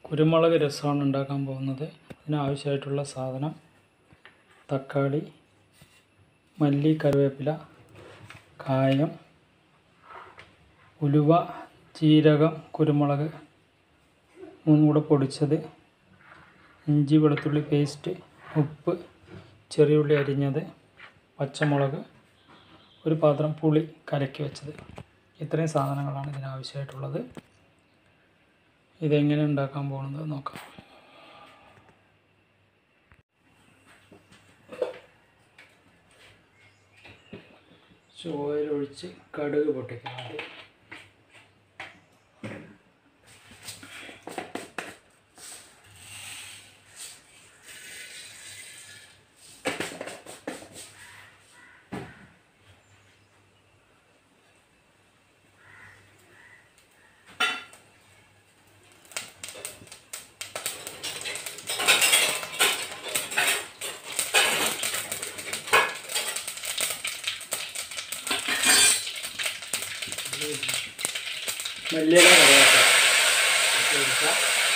കുരുമുളക് രസമാണ് ഉണ്ടാക്കാൻ പോകുന്നത് അതിനാവശ്യമായിട്ടുള്ള സാധനം തക്കാളി മല്ലി കറിവേപ്പില കായം ഉലുവ ജീരകം കുരുമുളക് മൂന്നും കൂടെ പൊടിച്ചത് ഇഞ്ചി വെളുത്തുള്ളി പേസ്റ്റ് ഉപ്പ് ചെറിയ ഉള്ളി അരിഞ്ഞത് പച്ചമുളക് ഒരു പാത്രം പുളി കലക്കി വെച്ചത് ഇത്രയും സാധനങ്ങളാണ് ഇതിനാവശ്യമായിട്ടുള്ളത് ഇതെങ്ങനെ ഉണ്ടാക്കാൻ പോകുന്നത് നോക്കാം ചോയിലൊഴിച്ച് കടുക് പൊട്ടിക്കണം ആദ്യം മല്ലിയില കറിവേപ്പില ഇട്ട് കൊടുക്കാം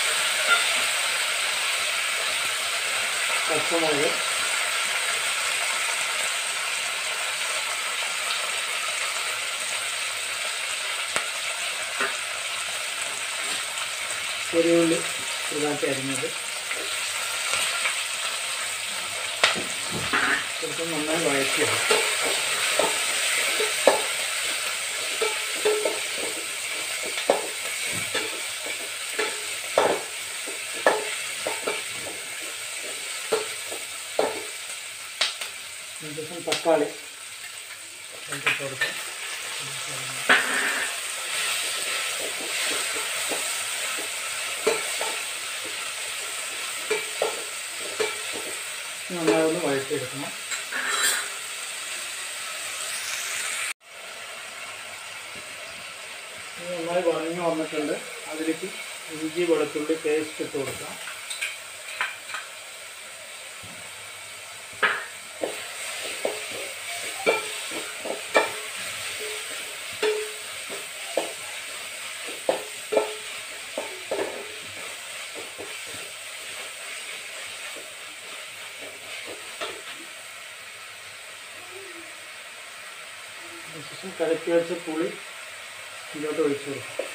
പച്ചമുളക് ചെറിയുള്ളി ചെറുതാക്കി അരിഞ്ഞത് ചിലപ്പോൾ നന്നായി വഴറ്റിയെടുക്കും ശേഷം തക്കാളി ഇട്ട് കൊടുക്കാം നന്നായി ഒന്ന് വഴറ്റിയെടുക്കണം ഇത് നന്നായി വഴങ്ങി വന്നിട്ടുണ്ട് അതിലേക്ക് ഇഞ്ചി വെളുത്തുള്ളി പേസ്റ്റ് ഇട്ട് കൊടുക്കാം ശേഷം കലക്കി വെച്ച പുളി ഇതിലോട്ട് ഒഴിച്ചു കൊടുക്കും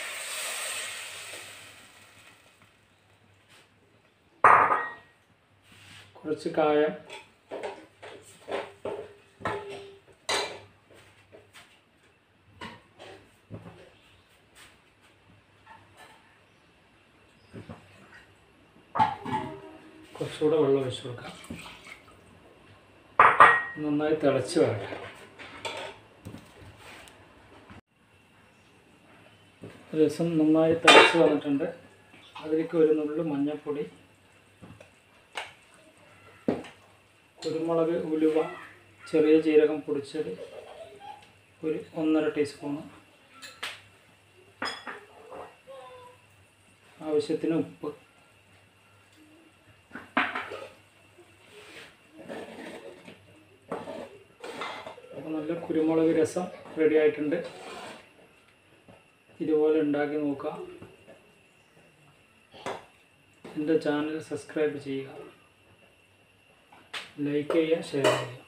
കുറച്ച് കായം കുറച്ചുകൂടെ വെള്ളം ഒഴിച്ചു കൊടുക്കാം നന്നായി തിളച്ച് വരട്ടെ രസം നന്നായി തിളച്ച് വന്നിട്ടുണ്ട് അതിലേക്ക് ഒരു നുള്ളു മഞ്ഞൾപ്പൊടി കുരുമുളക് ഉലുവ ചെറിയ ജീരകം പൊടിച്ചത് ഒരു ഒന്നര ടീസ്പൂണ് ആവശ്യത്തിന് ഉപ്പ് അപ്പോൾ നല്ല കുരുമുളക് രസം റെഡി ആയിട്ടുണ്ട് ഇതുപോലെ ഉണ്ടാക്കി നോക്കുക എൻ്റെ ചാനൽ സബ്സ്ക്രൈബ് ചെയ്യുക ലൈക്ക് ചെയ്യുക ഷെയർ ചെയ്യുക